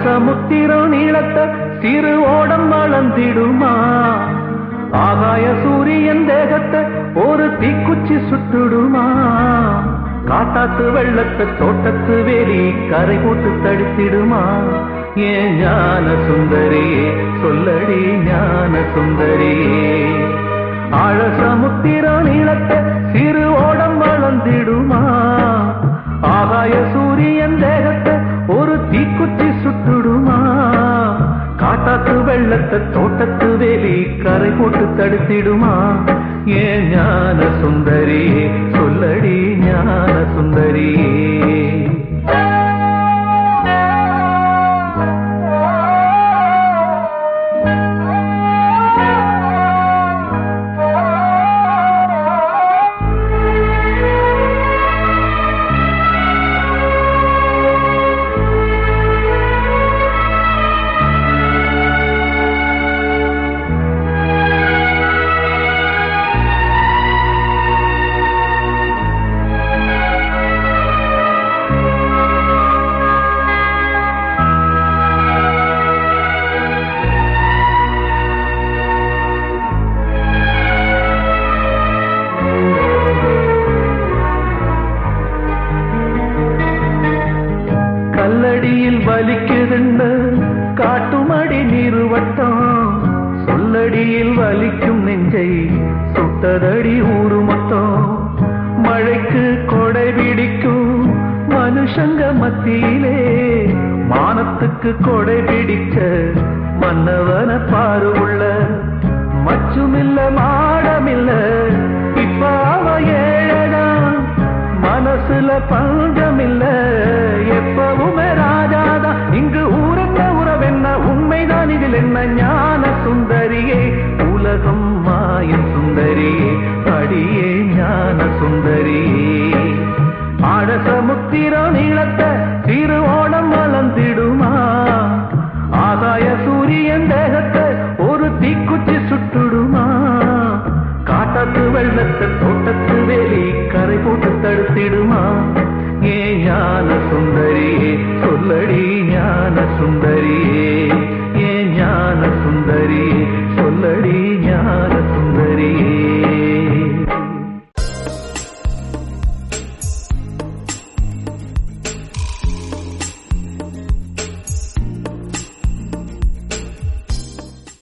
சமுத்திரம் நீளத்தை சிறு ஓடம் வளர்ந்திடுமா ஆகாய சூரியன் தேகத்தை ஒரு தீக்குச்சி சுட்டுடுமா காட்டாத்து வெள்ளத்தை தோட்டத்து வேலி கரை போட்டு தடுத்திடுமா ஏன் ஞான சுந்தரியே சொல்லடி ஞான சுந்தரியே ஆழ சமுத்திர நீளத்தை சிறு ஓடம் வளர்ந்திடுமா ஆகாய சூரியன் தேகத்தை ஒரு தீக்குச்சி சுட்டுடுமா காட்டாத்து வெள்ளத்தை தோட்டத்து வேலி கரை போட்டு தடுத்திடுமா ஏன் ஞான சுந்தரியே சொல்லடி ஞான சுந்தரியே கல்லடியில் வலிக்குதுன்னு காட்டுமடி நீருவட்டம் சொல்லடியில் வலிக்கும் நெஞ்சை சுட்டதடி ஊரு மொத்தம் மழைக்கு கொடை பிடிக்கும் மனுஷங்க மத்தியிலே மானத்துக்கு கொடை பிடிச்ச மன்னவன பாரு உள்ள மச்சுமில்ல மாடமில்ல இப்ப அவ ஏழதான் மனசுல பஞ்சமில்ல எப்பவுமே ராஜாதான் இங்கு ஊரென்ன உறவென்ன உண்மைதான் இதில் என்ன ஞான சுந்தரியே உலகம் மாயம் சுந்தரியே அடியே ஞான சுந்தரியே ஆழ சமுத்திர நீளத்தை சிறு ஓடம் வளர்ந்திடுமா ஆகாய சூரியன் தேகத்தை ஒரு தீக்குச்சி சுட்டுடுமா காட்டாத்து வெள்ளத்தை தோட்டத்து வேலி கரை போட்டு தடுத்திடுமா ஏ ஞான சுந்தரியே சொல்ல